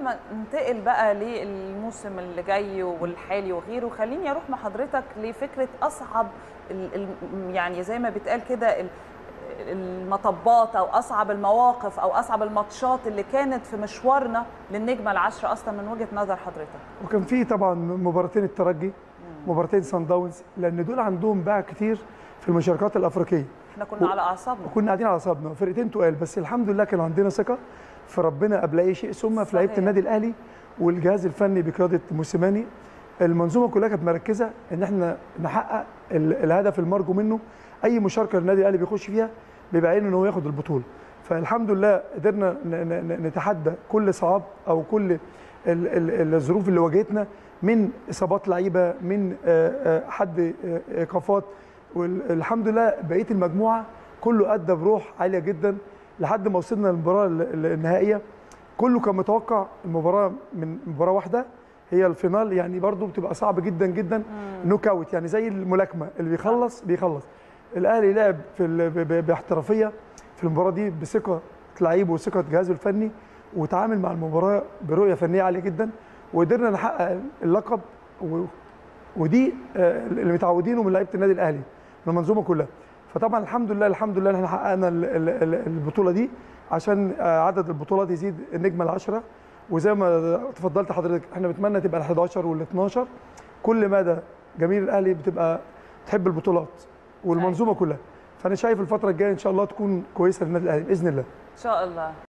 قبل ما ننتقل بقى للموسم اللي جاي والحالي وغيره خليني اروح مع حضرتك لفكره اصعب ال ال يعني زي ما بيتقال كده ال- المطبات او اصعب المواقف او اصعب الماتشات اللي كانت في مشوارنا للنجمه العشره اصلا من وجهه نظر حضرتك وكان في طبعا مباراتين الترجي مباراتين سان داونز لان دول عندهم باع كتير في المشاركات الافريقيه احنا كنا على اعصابنا وكنا قاعدين على اعصابنا فرقتين تقال بس الحمد لله كان عندنا ثقه في ربنا قبل اي شيء ثم في لعيبه صحيح. النادي الاهلي والجهاز الفني بقياده موسيماني المنظومه كلها كانت مركزه ان احنا نحقق ال- الهدف المرجو منه اي مشاركه النادي الاهلي بيخش فيها بيبقى عينه ان هو ياخد البطوله فالحمد لله قدرنا ن- ن- ن- نتحدى كل صعاب او كل ال- ال- الظروف اللي واجهتنا من اصابات لعيبه من آه، آه، حد آه، ايقافات والحمد لله بقيه المجموعه كله ادى بروح عاليه جدا لحد ما وصلنا للمباراه ال- ال- النهائيه كله كان متوقع المباراه من مباراه واحده هي الفينال يعني برضو بتبقى صعب جدا جدا نوك اوت يعني زي الملاكمه اللي بيخلص بيخلص الاهلي لعب في ال- ب- ب- باحترافيه في المباراه دي بثقه لعيبه وثقه جهازه الفني وتعامل مع المباراه برؤيه فنيه عاليه جدا وقدرنا نحقق اللقب و... ودي آه، اللي متعودينه من لعيبه النادي الاهلي من المنظومه كلها فطبعا الحمد لله الحمد لله ان احنا حققنا ال- ال- ال- البطوله دي عشان آه، عدد البطولات يزيد النجمه العشره وزي ما تفضلت حضرتك احنا بنتمنى تبقى ال 11 وال 12 كل مدى جماهير الاهلي بتبقى تحب البطولات والمنظومه كلها فانا شايف الفتره الجايه ان شاء الله تكون كويسه للنادي الاهلي باذن الله ان شاء الله